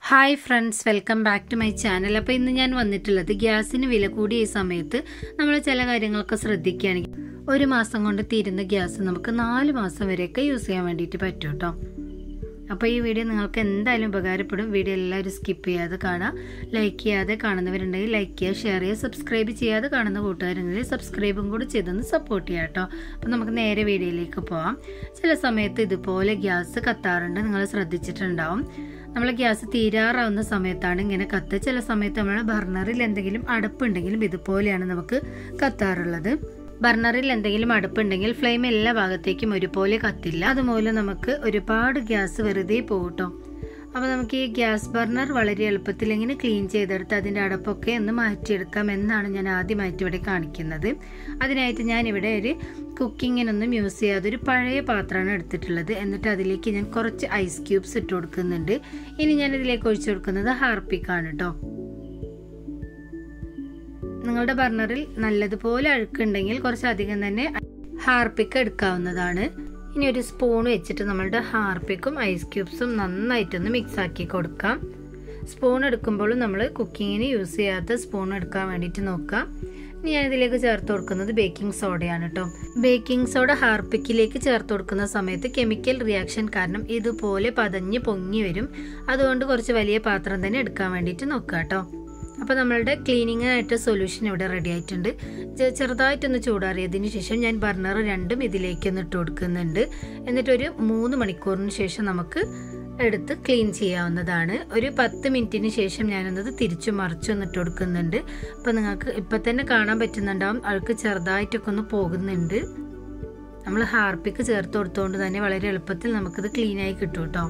hi friends welcome back to my channel അപ്പോൾ ഇന്ന് ഞാൻ വന്നിട്ടുള്ളത് ഗ്യാസിന് വില കൂടിയ ഈ സമയത്ത് നമ്മൾ ചില കാര്യങ്ങളൊക്കെ ശ്രദ്ധിക്കുകയാണെങ്കിൽ ഒരു മാസം കൊണ്ട് തീരുന്ന ഗ്യാസ് നമുക്ക് നാല് മാസം വരെയൊക്കെ യൂസ് ചെയ്യാൻ വേണ്ടിയിട്ട് പറ്റും കേട്ടോ അപ്പോൾ ഈ വീഡിയോ നിങ്ങൾക്ക് എന്തായാലും ഉപകാരപ്പെടും വീഡിയോ എല്ലാവരും സ്കിപ്പ് ചെയ്യാതെ കാണാം ലൈക്ക് ചെയ്യാതെ കാണുന്നവരുണ്ടെങ്കിൽ ലൈക്ക് ചെയ്യുക ഷെയർ ചെയ്യുക സബ്സ്ക്രൈബ് ചെയ്യാതെ കാണുന്ന കൂട്ടുകാരുണ്ടെങ്കിൽ സബ്സ്ക്രൈബും കൂടി ചെയ്തൊന്ന് സപ്പോർട്ട് ചെയ്യാം കേട്ടോ അപ്പോൾ നമുക്ക് നേരെ വീഡിയോയിലേക്ക് പോവാം ചില സമയത്ത് ഇതുപോലെ ഗ്യാസ് കത്താറുണ്ട് നിങ്ങൾ ശ്രദ്ധിച്ചിട്ടുണ്ടാവും നമ്മൾ ഗ്യാസ് തീരാറാവുന്ന സമയത്താണ് ഇങ്ങനെ കത്ത് ചില സമയത്ത് നമ്മൾ ബർണറിൽ എന്തെങ്കിലും അടുപ്പുണ്ടെങ്കിലും ഇതുപോലെയാണ് നമുക്ക് കത്താറുള്ളത് ബർണറിൽ എന്തെങ്കിലും അടുപ്പുണ്ടെങ്കിൽ ഫ്ലെയിം എല്ലാ ഭാഗത്തേക്കും ഒരുപോലെ കത്തില്ല അതുമൂലം നമുക്ക് ഒരുപാട് ഗ്യാസ് വെറുതെ പോകട്ടോ അപ്പോൾ നമുക്ക് ഈ ഗ്യാസ് ബർണർ വളരെ എളുപ്പത്തിൽ ഇങ്ങനെ ക്ലീൻ ചെയ്തെടുത്ത് അതിൻ്റെ അടപ്പൊക്കെ ഒന്ന് മാറ്റിയെടുക്കാം എന്നാണ് ഞാൻ ആദ്യമായിട്ട് ഇവിടെ കാണിക്കുന്നത് അതിനായിട്ട് ഞാനിവിടെ ഒരു കുക്കിങ്ങിനൊന്നും യൂസ് ചെയ്യാതെ ഒരു പഴയ പാത്രമാണ് എടുത്തിട്ടുള്ളത് എന്നിട്ട് അതിലേക്ക് ഞാൻ കുറച്ച് ഐസ് ക്യൂബ്സ് ഇട്ട് കൊടുക്കുന്നുണ്ട് ഇനി ഞാൻ ഇതിലേക്ക് ഒഴിച്ചു കൊടുക്കുന്നത് ഹാർപ്പിക്കാണ് കേട്ടോ നിങ്ങളുടെ ബർണറിൽ നല്ലതുപോലെ അഴുക്കുണ്ടെങ്കിൽ കുറച്ചധികം തന്നെ ഹാർപ്പിക്ക് എടുക്കാവുന്നതാണ് ഇനി ഒരു സ്പൂൺ വെച്ചിട്ട് നമ്മളുടെ ഹാർപ്പിക്കും ഐസ് ക്യൂബ്സും നന്നായിട്ടൊന്ന് മിക്സ് ആക്കി കൊടുക്കാം സ്പൂൺ എടുക്കുമ്പോഴും നമ്മൾ കുക്കിങ്ങിന് യൂസ് ചെയ്യാത്ത സ്പൂൺ എടുക്കാൻ വേണ്ടിയിട്ട് നോക്കാം ഇനി ഞാൻ ഇതിലേക്ക് ചേർത്ത് കൊടുക്കുന്നത് ബേക്കിംഗ് സോഡയാണ് കേട്ടോ ബേക്കിംഗ് സോഡ ഹാർപ്പിക്കിലേക്ക് ചേർത്ത് കൊടുക്കുന്ന സമയത്ത് കെമിക്കൽ റിയാക്ഷൻ കാരണം ഇതുപോലെ പതഞ്ഞ് പൊങ്ങി വരും അതുകൊണ്ട് കുറച്ച് വലിയ പാത്രം തന്നെ എടുക്കാൻ വേണ്ടിയിട്ട് നോക്കുക കേട്ടോ അപ്പോൾ നമ്മളുടെ ക്ലീനിങ്ങിനായിട്ട് സൊല്യൂഷൻ ഇവിടെ റെഡി ആയിട്ടുണ്ട് ചെറുതായിട്ടൊന്ന് ചൂടാറിയതിന് ശേഷം ഞാൻ ബർണർ രണ്ടും ഇതിലേക്കൊന്ന് ഇട്ട് കൊടുക്കുന്നുണ്ട് എന്നിട്ടൊരു മൂന്ന് മണിക്കൂറിന് ശേഷം നമുക്ക് എടുത്ത് ക്ലീൻ ചെയ്യാവുന്നതാണ് ഒരു പത്ത് മിനിറ്റിന് ശേഷം ഞാനൊന്നത് തിരിച്ചു മറിച്ചൊന്ന് ഇട്ട് കൊടുക്കുന്നുണ്ട് അപ്പോൾ നിങ്ങൾക്ക് ഇപ്പം തന്നെ കാണാൻ പറ്റുന്നുണ്ടാവും അഴുക്ക് ചെറുതായിട്ടൊക്കെ ഒന്ന് പോകുന്നുണ്ട് നമ്മൾ ഹാർപ്പിക്ക് ചേർത്ത് കൊടുത്തുകൊണ്ട് തന്നെ വളരെ എളുപ്പത്തിൽ നമുക്കിത് ക്ലീനായി കിട്ടും കേട്ടോ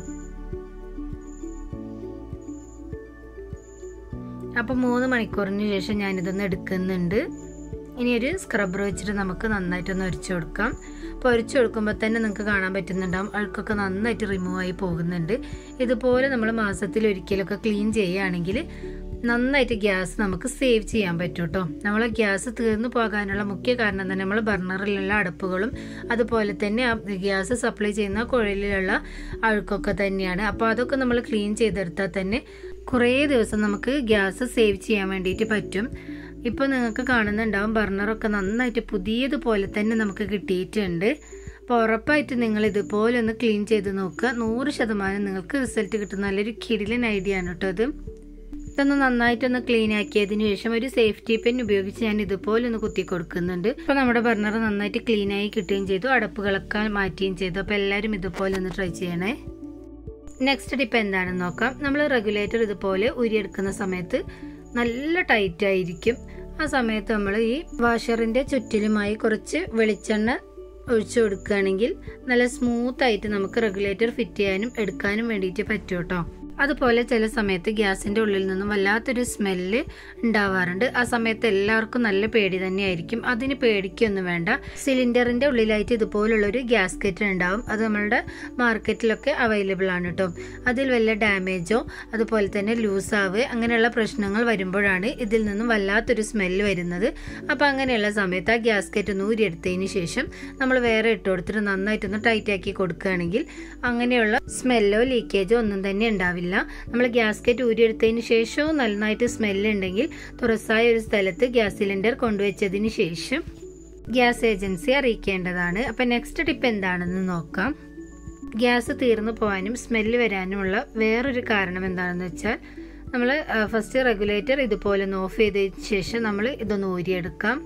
അപ്പോൾ മൂന്ന് മണിക്കൂറിന് ശേഷം ഞാനിതൊന്ന് എടുക്കുന്നുണ്ട് ഇനി ഒരു സ്ക്രബ്ബർ വെച്ചിട്ട് നമുക്ക് നന്നായിട്ടൊന്ന് ഒരിച്ചു കൊടുക്കാം അപ്പോൾ ഒരിച്ചു കൊടുക്കുമ്പോൾ തന്നെ നിങ്ങൾക്ക് കാണാൻ പറ്റുന്നുണ്ടാവും അഴുക്കൊക്കെ നന്നായിട്ട് റിമൂവ് ആയി പോകുന്നുണ്ട് ഇതുപോലെ നമ്മൾ മാസത്തിൽ ഒരിക്കലൊക്കെ ക്ലീൻ ചെയ്യുകയാണെങ്കിൽ നന്നായിട്ട് ഗ്യാസ് നമുക്ക് സേവ് ചെയ്യാൻ പറ്റും കേട്ടോ നമ്മൾ ഗ്യാസ് തീർന്നു പോകാനുള്ള മുഖ്യ കാരണം തന്നെ നമ്മൾ ബർണറിലുള്ള അടുപ്പുകളും അതുപോലെ തന്നെ ആ ഗ്യാസ് സപ്ലൈ ചെയ്യുന്ന കുഴലിലുള്ള അഴുക്കൊക്കെ തന്നെയാണ് അപ്പോൾ അതൊക്കെ നമ്മൾ ക്ലീൻ ചെയ്തെടുത്താൽ തന്നെ കുറേ ദിവസം നമുക്ക് ഗ്യാസ് സേവ് ചെയ്യാൻ വേണ്ടിയിട്ട് പറ്റും ഇപ്പോൾ നിങ്ങൾക്ക് കാണുന്നുണ്ടാവും ബർണറൊക്കെ നന്നായിട്ട് പുതിയതുപോലെ തന്നെ നമുക്ക് കിട്ടിയിട്ടുണ്ട് അപ്പോൾ ഉറപ്പായിട്ട് നിങ്ങൾ ഇതുപോലെ ഒന്ന് ക്ലീൻ ചെയ്ത് നോക്കുക നൂറ് ശതമാനം നിങ്ങൾക്ക് റിസൾട്ട് കിട്ടുന്ന നല്ലൊരു കിടിലൻ ഐഡിയ ആണ് കേട്ടോ അത് ഇതൊന്ന് നന്നായിട്ടൊന്ന് ക്ലീൻ ആക്കിയതിന് ശേഷം ഒരു സേഫ്റ്റി പെൻ ഉപയോഗിച്ച് ഞാൻ ഇതുപോലെ ഒന്ന് കുത്തി കൊടുക്കുന്നുണ്ട് അപ്പോൾ നമ്മുടെ ബർണർ നന്നായിട്ട് ക്ലീൻ ആയി കിട്ടുകയും ചെയ്തു അടപ്പുകളൊക്കെ മാറ്റുകയും ചെയ്തു അപ്പോൾ എല്ലാവരും ഇതുപോലെ ഒന്ന് ട്രൈ ചെയ്യണേ നെക്സ്റ്റ് ടിപ്പ് എന്താണെന്ന് നോക്കാം നമ്മൾ റെഗുലേറ്റർ ഇതുപോലെ ഉരിയെടുക്കുന്ന സമയത്ത് നല്ല ടൈറ്റ് ആയിരിക്കും ആ സമയത്ത് നമ്മൾ ഈ വാഷറിന്റെ ചുറ്റിലുമായി കുറച്ച് വെളിച്ചെണ്ണ ഒഴിച്ചു കൊടുക്കുകയാണെങ്കിൽ നല്ല സ്മൂത്ത് ആയിട്ട് നമുക്ക് റെഗുലേറ്റർ ഫിറ്റ് ചെയ്യാനും എടുക്കാനും വേണ്ടിയിട്ട് പറ്റും കേട്ടോ അതുപോലെ ചില സമയത്ത് ഗ്യാസിന്റെ ഉള്ളിൽ നിന്നും വല്ലാത്തൊരു സ്മെല്ല് ഉണ്ടാവാറുണ്ട് ആ സമയത്ത് എല്ലാവർക്കും നല്ല പേടി തന്നെയായിരിക്കും അതിന് പേടിക്കൊന്നും വേണ്ട സിലിണ്ടറിന്റെ ഉള്ളിലായിട്ട് ഇതുപോലുള്ള ഒരു ഗ്യാസ്കറ്റ് ഉണ്ടാവും അത് നമ്മളുടെ മാർക്കറ്റിലൊക്കെ അവൈലബിൾ ആണ് കേട്ടോ അതിൽ വല്ല ഡാമേജോ അതുപോലെ തന്നെ ലൂസാവ് അങ്ങനെയുള്ള പ്രശ്നങ്ങൾ വരുമ്പോഴാണ് ഇതിൽ നിന്നും വല്ലാത്തൊരു സ്മെല്ല് വരുന്നത് അപ്പോൾ അങ്ങനെയുള്ള സമയത്ത് ആ ഗ്യാസ്കറ്റ് ഒന്ന് ഊരിയെടുത്തതിന് ശേഷം നമ്മൾ വേറെ ഇട്ട് കൊടുത്തിട്ട് നന്നായിട്ടൊന്ന് ടൈറ്റ് ആക്കി കൊടുക്കുകയാണെങ്കിൽ അങ്ങനെയുള്ള സ്മെല്ലോ ലീക്കേജോ ഒന്നും തന്നെ ഉണ്ടാവില്ല നമ്മൾ ഗ്യാസ്കറ്റ് ഊരിയെടുത്തതിന് ശേഷവും നന്നായിട്ട് സ്മെല്ല് ഉണ്ടെങ്കിൽ തുറസായ ഒരു സ്ഥലത്ത് ഗ്യാസ് സിലിണ്ടർ കൊണ്ടുവച്ചതിന് ശേഷം ഗ്യാസ് ഏജൻസി അറിയിക്കേണ്ടതാണ് അപ്പം നെക്സ്റ്റ് ടിപ്പ് എന്താണെന്ന് നോക്കാം ഗ്യാസ് തീർന്നു പോകാനും സ്മെല്ല് വരാനുമുള്ള വേറൊരു കാരണം എന്താണെന്ന് വെച്ചാൽ നമ്മൾ ഫസ്റ്റ് റെഗുലേറ്റർ ഇതുപോലെ ഒന്ന് ഓഫ് ചെയ്തതിന് ശേഷം നമ്മൾ ഇതൊന്ന് ഊരിയെടുക്കാം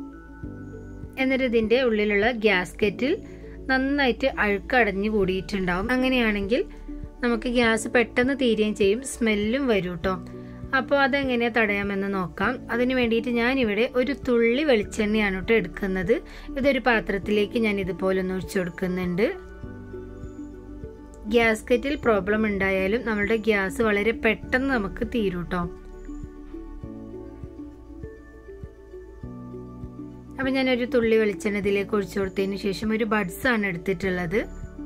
എന്നിട്ട് ഇതിൻ്റെ ഉള്ളിലുള്ള ഗ്യാസ്കറ്റിൽ നന്നായിട്ട് അഴുക്കടഞ്ഞു കൂടിയിട്ടുണ്ടാവും അങ്ങനെയാണെങ്കിൽ നമുക്ക് ഗ്യാസ് പെട്ടെന്ന് തീരുകയും ചെയ്യും സ്മെല്ലും വരും കേട്ടോ അപ്പോൾ അതെങ്ങനെയാണ് തടയാമെന്ന് നോക്കാം അതിന് വേണ്ടിയിട്ട് ഞാനിവിടെ ഒരു തുള്ളി വെളിച്ചെണ്ണയാണ് കേട്ടോ എടുക്കുന്നത് ഇതൊരു പാത്രത്തിലേക്ക് ഞാൻ ഇതുപോലെ ഒന്ന് ഒഴിച്ചു കൊടുക്കുന്നുണ്ട് ഗ്യാസ്കറ്റിൽ പ്രോബ്ലം ഉണ്ടായാലും നമ്മളുടെ ഗ്യാസ് വളരെ പെട്ടെന്ന് നമുക്ക് തീരും കേട്ടോ അപ്പം ഞാനൊരു തുള്ളി വെളിച്ചെണ്ണ ഇതിലേക്ക് ഒഴിച്ചു കൊടുത്തതിന് ശേഷം ഒരു ബഡ്സ് ആണ് എടുത്തിട്ടുള്ളത്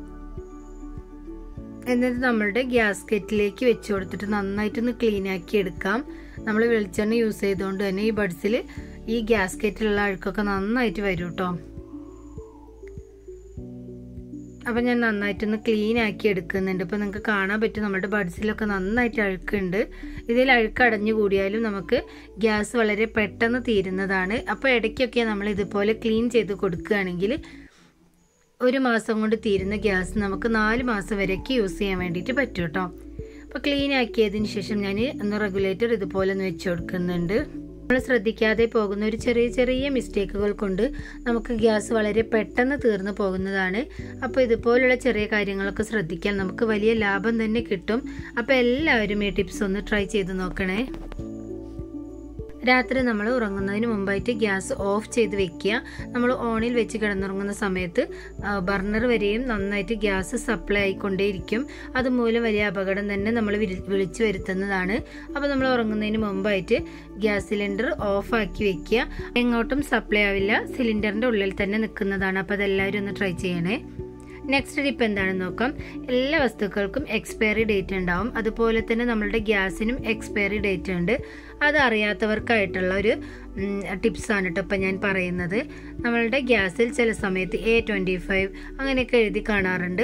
എന്നിട്ട് നമ്മളുടെ ഗ്യാസ് കെറ്റിലേക്ക് വെച്ച് കൊടുത്തിട്ട് നന്നായിട്ടൊന്ന് ക്ലീൻ ആക്കി എടുക്കാം നമ്മൾ വെളിച്ചെണ്ണ യൂസ് ചെയ്തുകൊണ്ട് തന്നെ ഈ ബഡ്സിൽ ഈ ഗ്യാസ് കെറ്റിലുള്ള അഴുക്കൊക്കെ നന്നായിട്ട് വരും കേട്ടോ അപ്പം ഞാൻ നന്നായിട്ടൊന്ന് ക്ലീൻ ആക്കി എടുക്കുന്നുണ്ട് ഇപ്പം നിങ്ങൾക്ക് കാണാൻ പറ്റും നമ്മുടെ ബഡ്സിലൊക്കെ നന്നായിട്ട് അഴുക്കുണ്ട് ഇതിൽ അഴുക്ക് അടഞ്ഞു കൂടിയാലും നമുക്ക് ഗ്യാസ് വളരെ പെട്ടെന്ന് തീരുന്നതാണ് അപ്പോൾ ഇടയ്ക്കൊക്കെ നമ്മൾ ഇതുപോലെ ക്ലീൻ ചെയ്ത് കൊടുക്കുകയാണെങ്കിൽ ഒരു മാസം കൊണ്ട് തീരുന്ന ഗ്യാസ് നമുക്ക് നാല് മാസം വരെയൊക്കെ യൂസ് ചെയ്യാൻ വേണ്ടിയിട്ട് പറ്റും കേട്ടോ അപ്പോൾ ക്ലീൻ ആക്കിയതിന് ശേഷം ഞാൻ ഒന്ന് റെഗുലേറ്റർ ഇതുപോലെ ഒന്ന് വെച്ച് കൊടുക്കുന്നുണ്ട് നമ്മൾ ശ്രദ്ധിക്കാതെ പോകുന്ന ഒരു ചെറിയ ചെറിയ മിസ്റ്റേക്കുകൾ കൊണ്ട് നമുക്ക് ഗ്യാസ് വളരെ പെട്ടെന്ന് തീർന്നു പോകുന്നതാണ് അപ്പോൾ ഇതുപോലുള്ള ചെറിയ കാര്യങ്ങളൊക്കെ ശ്രദ്ധിക്കാൻ നമുക്ക് വലിയ ലാഭം തന്നെ കിട്ടും അപ്പോൾ എല്ലാവരും ഈ ടിപ്സ് ഒന്ന് ട്രൈ ചെയ്ത് നോക്കണേ രാത്രി നമ്മൾ ഉറങ്ങുന്നതിന് മുമ്പായിട്ട് ഗ്യാസ് ഓഫ് ചെയ്ത് വെക്കുക നമ്മൾ ഓണിൽ വെച്ച് കിടന്നുറങ്ങുന്ന സമയത്ത് ബർണർ വരെയും നന്നായിട്ട് ഗ്യാസ് സപ്ലൈ ആയിക്കൊണ്ടേയിരിക്കും അതുമൂലം വലിയ അപകടം തന്നെ നമ്മൾ വിളിച്ചു വരുത്തുന്നതാണ് അപ്പോൾ നമ്മൾ ഉറങ്ങുന്നതിന് മുമ്പായിട്ട് ഗ്യാസ് സിലിണ്ടർ ഓഫ് ആക്കി വെക്കുക എങ്ങോട്ടും സപ്ലൈ ആവില്ല സിലിണ്ടറിൻ്റെ ഉള്ളിൽ തന്നെ നിൽക്കുന്നതാണ് അപ്പോൾ അതെല്ലാവരും ഒന്ന് ട്രൈ ചെയ്യണേ നെക്സ്റ്റ് ടിപ്പ് എന്താണെന്ന് നോക്കാം എല്ലാ വസ്തുക്കൾക്കും എക്സ്പയറി ഡേറ്റ് ഉണ്ടാവും അതുപോലെ തന്നെ നമ്മളുടെ ഗ്യാസിനും എക്സ്പയറി ഡേറ്റ് ഉണ്ട് അത് അറിയാത്തവർക്കായിട്ടുള്ള ഒരു ടിപ്സാണ് കേട്ടോ ഇപ്പം ഞാൻ പറയുന്നത് നമ്മളുടെ ഗ്യാസിൽ ചില സമയത്ത് എ ട്വൻറ്റി ഫൈവ് അങ്ങനെയൊക്കെ എഴുതി കാണാറുണ്ട്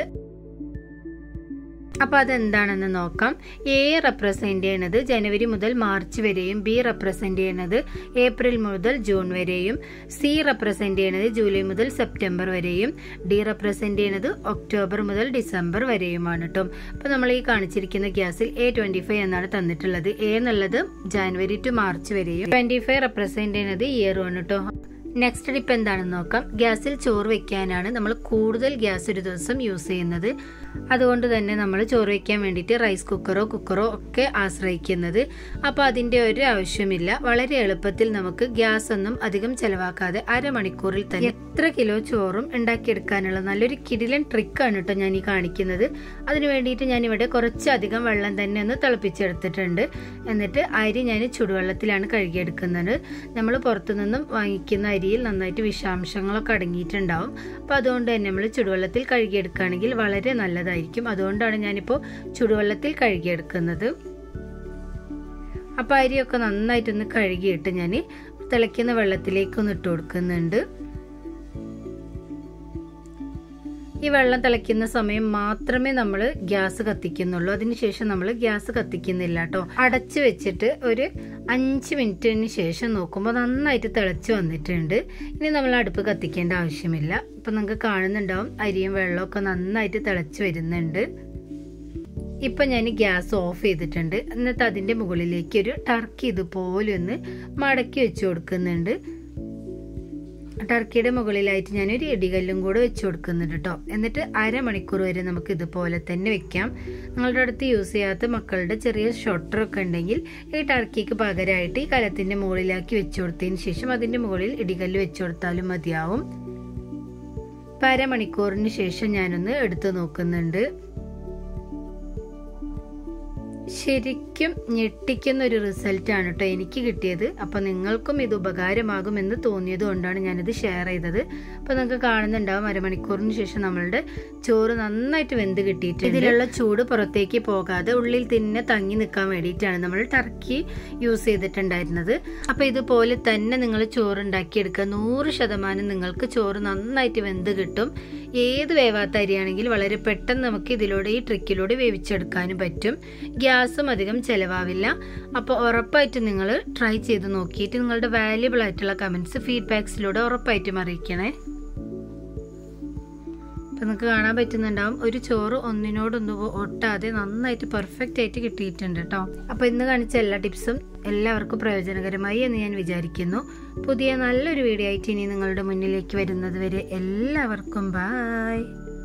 അപ്പോൾ അതെന്താണെന്ന് നോക്കാം എ റെപ്രസെൻ്റ് ചെയ്യുന്നത് ജനുവരി മുതൽ മാർച്ച് വരെയും ബി റെപ്രസെൻ്റ് ചെയ്യുന്നത് ഏപ്രിൽ മുതൽ ജൂൺ വരെയും സി റെപ്രസെൻ്റ് ചെയ്യുന്നത് ജൂലൈ മുതൽ സെപ്റ്റംബർ വരെയും ഡി റെപ്രസെൻ്റ് ചെയ്യുന്നത് ഒക്ടോബർ മുതൽ ഡിസംബർ വരെയുമാണ് കേട്ടോ അപ്പോൾ നമ്മൾ ഈ കാണിച്ചിരിക്കുന്ന ഗ്യാസിൽ എ ട്വൻറ്റി ഫൈവ് എന്നാണ് തന്നിട്ടുള്ളത് എ എന്നുള്ളത് ജാനുവരി ടു മാർച്ച് വരെയും ട്വൻറ്റി ഫൈവ് റെപ്രസെൻ്റ് ചെയ്യുന്നത് ഇയറുമാണ് കേട്ടോ നെക്സ്റ്റ് ടിപ്പ് എന്താണെന്ന് നോക്കാം ഗ്യാസിൽ ചോറ് വെക്കാനാണ് നമ്മൾ കൂടുതൽ ഗ്യാസ് ഒരു ദിവസം യൂസ് ചെയ്യുന്നത് അതുകൊണ്ട് തന്നെ നമ്മൾ ചോറ് വയ്ക്കാൻ വേണ്ടിയിട്ട് റൈസ് കുക്കറോ കുക്കറോ ഒക്കെ ആശ്രയിക്കുന്നത് അപ്പോൾ അതിൻ്റെ ഒരു ആവശ്യമില്ല വളരെ എളുപ്പത്തിൽ നമുക്ക് ഗ്യാസ് ഒന്നും അധികം ചിലവാക്കാതെ അരമണിക്കൂറിൽ തന്നെ എത്ര കിലോ ചോറും ഉണ്ടാക്കിയെടുക്കാനുള്ള നല്ലൊരു കിടിലൻ ട്രിക്കാണ് കേട്ടോ ഞാൻ ഈ കാണിക്കുന്നത് അതിന് വേണ്ടിയിട്ട് ഞാൻ ഇവിടെ കുറച്ചധികം വെള്ളം തന്നെ ഒന്ന് തിളപ്പിച്ചെടുത്തിട്ടുണ്ട് എന്നിട്ട് അരി ഞാൻ ചുടുവെള്ളത്തിലാണ് കഴുകിയെടുക്കുന്നത് നമ്മൾ പുറത്തുനിന്നും വാങ്ങിക്കുന്ന അരിയിൽ നന്നായിട്ട് വിഷാംശങ്ങളൊക്കെ അടങ്ങിയിട്ടുണ്ടാവും അപ്പോൾ അതുകൊണ്ട് തന്നെ നമ്മൾ ചുടുവെള്ളത്തിൽ കഴുകിയെടുക്കുകയാണെങ്കിൽ വളരെ നല്ലതായിരിക്കും അതുകൊണ്ടാണ് ഞാനിപ്പോൾ ചുടുവെള്ളത്തിൽ കഴുകിയെടുക്കുന്നത് അപ്പോൾ അരിയൊക്കെ നന്നായിട്ടൊന്ന് കഴുകിയിട്ട് ഞാൻ തിളയ്ക്കുന്ന വെള്ളത്തിലേക്ക് ഒന്ന് ഇട്ട് കൊടുക്കുന്നുണ്ട് ഈ വെള്ളം തിളയ്ക്കുന്ന സമയം മാത്രമേ നമ്മൾ ഗ്യാസ് കത്തിക്കുന്നുള്ളൂ അതിനുശേഷം നമ്മൾ ഗ്യാസ് കത്തിക്കുന്നില്ല കേട്ടോ അടച്ചു വെച്ചിട്ട് ഒരു അഞ്ച് മിനിറ്റിന് ശേഷം നോക്കുമ്പോൾ നന്നായിട്ട് തിളച്ച് വന്നിട്ടുണ്ട് ഇനി നമ്മൾ അടുപ്പ് കത്തിക്കേണ്ട ആവശ്യമില്ല ഇപ്പം നിങ്ങൾക്ക് കാണുന്നുണ്ടാവും അരിയും വെള്ളമൊക്കെ നന്നായിട്ട് തിളച്ച് വരുന്നുണ്ട് ഇപ്പം ഞാൻ ഗ്യാസ് ഓഫ് ചെയ്തിട്ടുണ്ട് എന്നിട്ട് അതിൻ്റെ മുകളിലേക്ക് ഒരു ടർക്കി ഇതുപോലെ ഒന്ന് മടക്കി വെച്ച് കൊടുക്കുന്നുണ്ട് ടർക്കിയുടെ മുകളിലായിട്ട് ഞാനൊരു ഇടികല്ലും കൂടെ വെച്ച് കൊടുക്കുന്നുണ്ട് കേട്ടോ എന്നിട്ട് അരമണിക്കൂർ വരെ നമുക്ക് ഇതുപോലെ തന്നെ വെക്കാം നിങ്ങളുടെ അടുത്ത് യൂസ് ചെയ്യാത്ത മക്കളുടെ ചെറിയ ഷൊട്ടറൊക്കെ ഉണ്ടെങ്കിൽ ഈ ടർക്കിക്ക് പകരമായിട്ട് ഈ കലത്തിൻ്റെ മുകളിലാക്കി വെച്ച് കൊടുത്തതിന് ശേഷം അതിൻ്റെ മുകളിൽ ഇടികല്ല് വെച്ച് കൊടുത്താലും മതിയാവും ഇപ്പം അരമണിക്കൂറിന് ശേഷം ഞാനൊന്ന് എടുത്തു നോക്കുന്നുണ്ട് ശരിക്കും ഞെട്ടിക്കുന്ന ഒരു റിസൾട്ടാണ് കേട്ടോ എനിക്ക് കിട്ടിയത് അപ്പോൾ നിങ്ങൾക്കും ഇത് ഉപകാരമാകുമെന്ന് തോന്നിയത് കൊണ്ടാണ് ഞാനിത് ഷെയർ ചെയ്തത് അപ്പോൾ നിങ്ങൾക്ക് കാണുന്നുണ്ടാവും അരമണിക്കൂറിന് ശേഷം നമ്മളുടെ ചോറ് നന്നായിട്ട് വെന്ത് കിട്ടിയിട്ടുണ്ട് ഇതിലുള്ള ചൂട് പുറത്തേക്ക് പോകാതെ ഉള്ളിൽ തന്നെ തങ്ങി നിൽക്കാൻ വേണ്ടിയിട്ടാണ് നമ്മൾ ടർക്കി യൂസ് ചെയ്തിട്ടുണ്ടായിരുന്നത് അപ്പോൾ ഇതുപോലെ തന്നെ നിങ്ങൾ ചോറ് ഉണ്ടാക്കിയെടുക്കുക നൂറ് ശതമാനം നിങ്ങൾക്ക് ചോറ് നന്നായിട്ട് വെന്ത് കിട്ടും ഏത് വേവാത്ത അരിയാണെങ്കിലും വളരെ പെട്ടെന്ന് നമുക്ക് ഇതിലൂടെ ഈ ട്രിക്കിലൂടെ വേവിച്ചെടുക്കാനും പറ്റും ഗ്യാസും അധികം ചിലവാവില്ല അപ്പോൾ ഉറപ്പായിട്ട് നിങ്ങൾ ട്രൈ ചെയ്ത് നോക്കിയിട്ട് നിങ്ങളുടെ വാല്യുബിൾ ആയിട്ടുള്ള കമൻസ് ഫീഡ്ബാക്സിലൂടെ ഉറപ്പായിട്ടും അറിയിക്കണേ അപ്പം നിങ്ങൾക്ക് കാണാൻ പറ്റുന്നുണ്ടാവും ഒരു ചോറ് ഒന്നിനോടൊന്ന് ഒട്ടാതെ നന്നായിട്ട് പെർഫെക്റ്റ് ആയിട്ട് കിട്ടിയിട്ടുണ്ട് കേട്ടോ അപ്പോൾ ഇന്ന് കാണിച്ച എല്ലാ ടിപ്സും എല്ലാവർക്കും പ്രയോജനകരമായി എന്ന് ഞാൻ വിചാരിക്കുന്നു പുതിയ നല്ലൊരു വീഡിയോ ആയിട്ട് ഇനി നിങ്ങളുടെ മുന്നിലേക്ക് വരുന്നത് വരെ എല്ലാവർക്കും ബായ്